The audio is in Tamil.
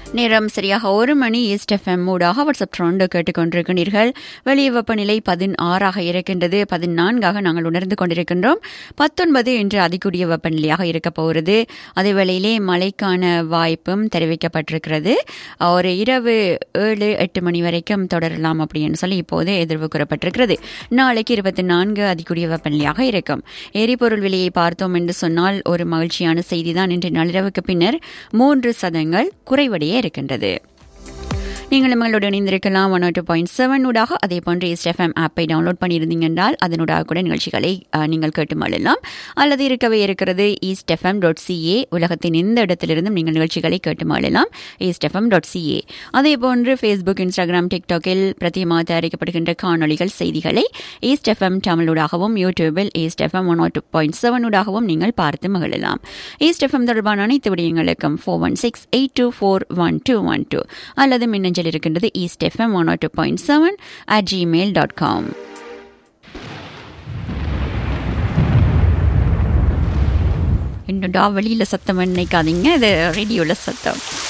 நேரம் சரியாக ஒரு மணி ஈஸ்ட் எஃப்எம் மூடாக வாட்ஸ்அப் ட்ரோண்டு கேட்டுக்கொண்டிருக்கிறீர்கள் வெளியே வெப்பநிலை பதினாறாக இருக்கின்றது பதினான்காக நாங்கள் உணர்ந்து கொண்டிருக்கின்றோம் பத்தொன்பது இன்று அதிகூடிய வெப்பநிலையாக இருக்க போகிறது அதே வேளையிலே மழைக்கான வாய்ப்பும் தெரிவிக்கப்பட்டிருக்கிறது ஒரு இரவு ஏழு எட்டு மணி வரைக்கும் தொடரலாம் அப்படின்னு சொல்லி இப்போது எதிர்வு கூறப்பட்டிருக்கிறது நாளைக்கு இருபத்தி நான்கு அதிகூடிய வெப்பநிலையாக இருக்கும் எரிபொருள் விலையை பார்த்தோம் என்று சொன்னால் ஒரு மகிழ்ச்சியான செய்திதான் இன்று நள்ளிரவுக்கு பின்னர் மூன்று சதங்கள் குறைவடைய இருக்கின்றது நீங்கள் நம்மளோட இணைந்திருக்கலாம் ஒன் டூ பாயிண்ட் செவன் ஊடாக அதே போன்று ஈஸ்ட் எஃப்எம் ஆப்பை டவுன்லோட் பண்ணியிருந்தீங்க என்றால் அதனூடாக கூட நிகழ்ச்சிகளை அஹ், நீங்கள் கேட்டு மழலாம் அல்லது இருக்கவே இருக்கிறது ஈஸ்ட் எஃப்எம் டாட் சிஏ உலகத்தின் எந்த இடத்திலிருந்தும் நீங்கள் நிகழ்ச்சிகளை கேட்டு மழலாம் East FM dot C A போன்று ஃபேஸ்புக் இன்ஸ்டாகிராம் டிக்டாக்கில் பிரத்தியமாக தயாரிக்கப்படுகின்ற காணொளிகள் செய்திகளை ஈஸ்ட் எஃப்எம் தமிழூடாகவும் யூடியூபில் East FM one two point seven ஊடாகவும் நீங்கள் பார்த்து மகிழலாம் ஈஸ்ட் எஃப்எம் தொடர்பான அனைத்து விடயங்களுக்கும் four one six eight two four one two one two அல்லது மின்னஞ்சல் இருக்கின்றது East FM one two point seven at Gmail dot com இன்னும் வெளியில் சத்தம் நினைக்காதீங்க இது ரேடியோவில் சத்தம்